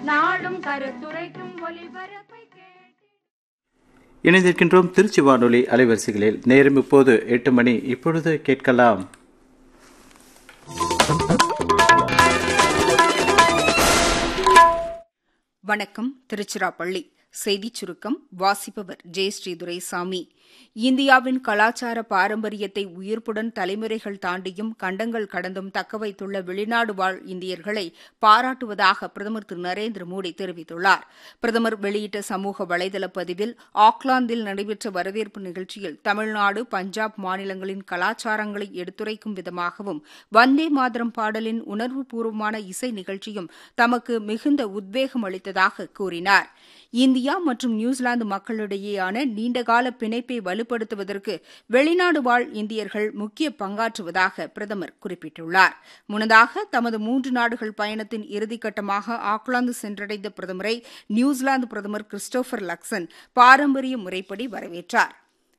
நாடும் கருத்துரைக்கும் ஒலிபரப்பை கேட்டு இணைந்திருக்கின்றோம் திருச்சி வானொலி அலைவரிசைகளில் நேரம் இப்போது எட்டு மணி இப்பொழுது கேட்கலாம் வணக்கம் திருச்சிராப்பள்ளி செய்திச் சுருக்கம் வாசிப்பவர் ஜெயஸ்ரீ துரைசாமி இந்தியாவின் கலாச்சார பாரம்பரியத்தை உயிர்ப்புடன் தலைமுறைகள் தாண்டியும் கண்டங்கள் கடந்தும் தக்கவைத்துள்ள வெளிநாடு வாழ் இந்தியர்களை பாராட்டுவதாக பிரதமர் திரு நரேந்திர மோடி தெரிவித்துள்ளார் பிரதமர் வெளியிட்ட சமூக வலைதள பதிவில் ஆக்லாந்தில் நடைபெற்ற வரவேற்பு நிகழ்ச்சியில் தமிழ்நாடு பஞ்சாப் மாநிலங்களின் கலாச்சாரங்களை எடுத்துரைக்கும் விதமாகவும் வந்தே மாதரம் பாடலின் உணர்வுபூர்வமான இசை நிகழ்ச்சியும் தமக்கு மிகுந்த உத்வேகம் அளித்ததாக கூறினார் இந்தியா மற்றும் நியூசிலாந்து மக்களிடையேயான நீண்டகால பிணைப்பை வலுப்படுத்துவதற்கு வெளிநாடு வாழ் இந்தியர்கள் முக்கிய பங்காற்றுவதாக பிரதமர் குறிப்பிட்டுள்ளார் முன்னதாக தமது மூன்று நாடுகள் பயணத்தின் இறுதிக்கட்டமாக ஆக்லாந்து சென்றடைந்த பிரதமரை நியூசிலாந்து பிரதமர் கிறிஸ்டோபர் லக்சன் பாரம்பரிய முறைப்படி வரவேற்றார்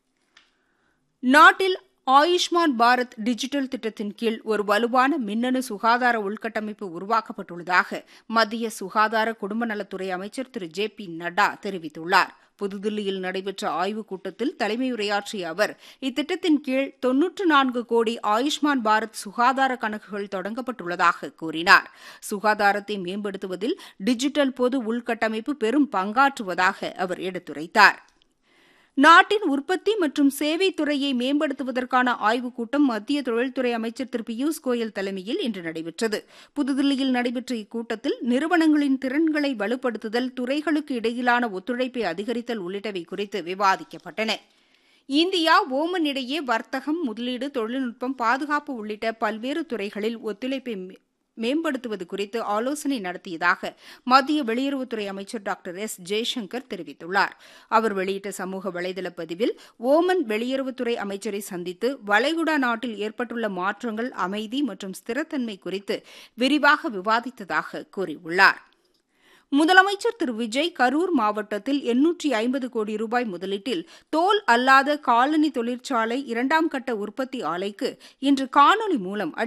நாட்டில் ஆயுஷ்மான் பாரத் டிஜிட்டல் திட்டத்தின் கீழ் ஒரு வலுவான மின்னணு சுகாதார உள்கட்டமைப்பு உருவாக்கப்பட்டுள்ளதாக மத்திய சுகாதார குடும்ப நலத்துறை அமைச்சர் திரு ஜே பி நட்டா தெரிவித்துள்ளார் புதுதில்லியில் நடைபெற்ற ஆய்வுக் கூட்டத்தில் தலைமையுரையாற்றிய அவர் இத்திட்டத்தின் கீழ் தொன்னூற்று நான்கு கோடி ஆயுஷ்மான் பாரத் சுகாதார கணக்குகள் தொடங்கப்பட்டுள்ளதாக கூறினார் சுகாதாரத்தை மேம்படுத்துவதில் டிஜிட்டல் பொது உள்கட்டமைப்பு பெரும் பங்காற்றுவதாக அவர் எடுத்துரைத்தார் நாட்டின் உற்பத்தி மற்றும் சேவை துறையை மேம்படுத்துவதற்கான ஆய்வுக் கூட்டம் மத்திய தொழில்துறை அமைச்சர் திரு பியூஷ் கோயல் தலைமையில் இன்று நடைபெற்றது புதுதில்லியில் நடைபெற்ற இக்கூட்டத்தில் நிறுவனங்களின் திறன்களை வலுப்படுத்துதல் துறைகளுக்கு இடையிலான ஒத்துழைப்பை அதிகரித்தல் உள்ளிட்டவை குறித்து விவாதிக்கப்பட்டன இந்தியா ஓமன் இடையே வர்த்தகம் முதலீடு தொழில்நுட்பம் பாதுகாப்பு உள்ளிட்ட பல்வேறு துறைகளில் ஒத்துழைப்பை மேம்படுத்துவது குறித்து ஆலோசனை நடத்தியதாக மத்திய வெளியுறவுத்துறை அமைச்சர் டாக்டர் எஸ் ஜெய்சங்கர் தெரிவித்துள்ளார் அவர் வெளியிட்ட சமூக வலைதள பதிவில் ஓமன் வெளியுறவுத்துறை அமைச்சரை சந்தித்து வளைகுடா நாட்டில் ஏற்பட்டுள்ள மாற்றங்கள் அமைதி மற்றும் ஸ்திரத்தன்மை குறித்து விரிவாக விவாதித்ததாக கூறியுள்ளார் முதலமைச்சர் திரு விஜய் கரூர் மாவட்டத்தில் எண்ணூற்றி ஐம்பது கோடி ரூபாய் முதலீட்டில் தோல் அல்லாத காலனி தொழிற்சாலை இரண்டாம் கட்ட உற்பத்தி ஆலைக்கு இன்று காணொலி மூலம்